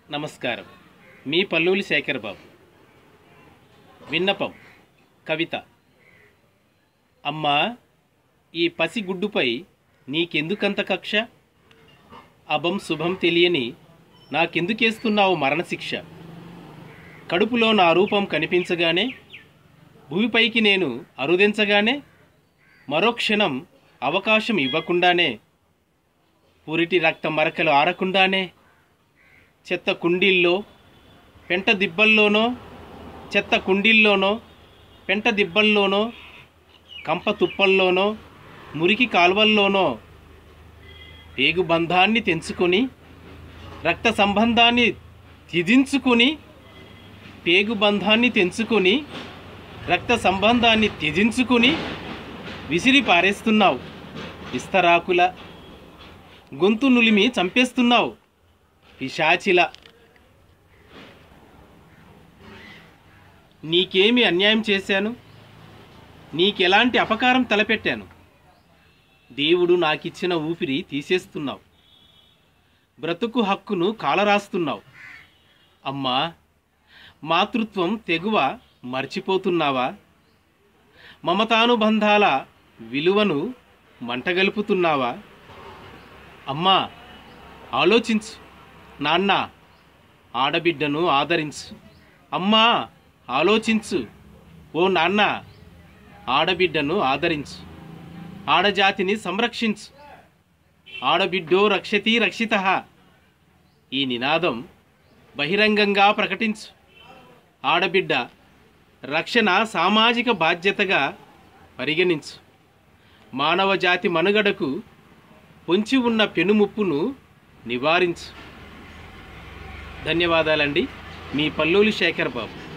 నమస్కారం మీ పల్లూరి శేఖర్ బాబు విన్నపం కవిత అమ్మా ఈ పసిగుడ్డుపై నీకెందుకంత కక్ష అభం శుభం తెలియని నాకెందుకేస్తున్నావు మరణశిక్ష కడుపులో నా రూపం కనిపించగానే భూమిపైకి నేను అరుదించగానే మరో క్షణం అవకాశం ఇవ్వకుండానే పురిటి రక్త మరకలు ఆరకుండానే చెత్త కుండీల్లో పెంట దిబ్బల్లోనో చెత్త కుండీల్లోనో పెంట దిబ్బల్లోనో కంప తుప్పల్లోనో మురికి కాల్వల్లోనో పేగు బంధాన్ని తెంచుకొని రక్త సంబంధాన్ని త్యజించుకొని పేగు బంధాన్ని తెంచుకొని రక్త సంబంధాన్ని త్యజించుకొని విసిరి పారేస్తున్నావు విస్తరాకుల గొంతు నులిమి చంపేస్తున్నావు పిశాచిల నీకేమి అన్యాయం చేశాను నీకెలాంటి అపకారం తలపెట్టాను దేవుడు నాకిచ్చిన ఊపిరి తీసేస్తున్నావు బ్రతుకు హక్కును కాలరాస్తున్నావు అమ్మా మాతృత్వం తెగువ మర్చిపోతున్నావా మమతానుబంధాల విలువను మంటగలుపుతున్నావా అమ్మా ఆలోచించు నాన్న ఆడబిడ్డను ఆదరించు అమ్మా ఆలోచించు ఓ నాన్న ఆడబిడ్డను ఆదరించు ఆడజాతిని సంరక్షించు ఆడబిడ్డో రక్షతి రక్షిత ఈ నినాదం బహిరంగంగా ప్రకటించు ఆడబిడ్డ రక్షణ సామాజిక బాధ్యతగా పరిగణించు మానవ జాతి మనుగడకు పొంచి ఉన్న పెనుముప్పును నివారించు ధన్యవాదాలండి మీ పల్లూరి శేఖర్ బాబు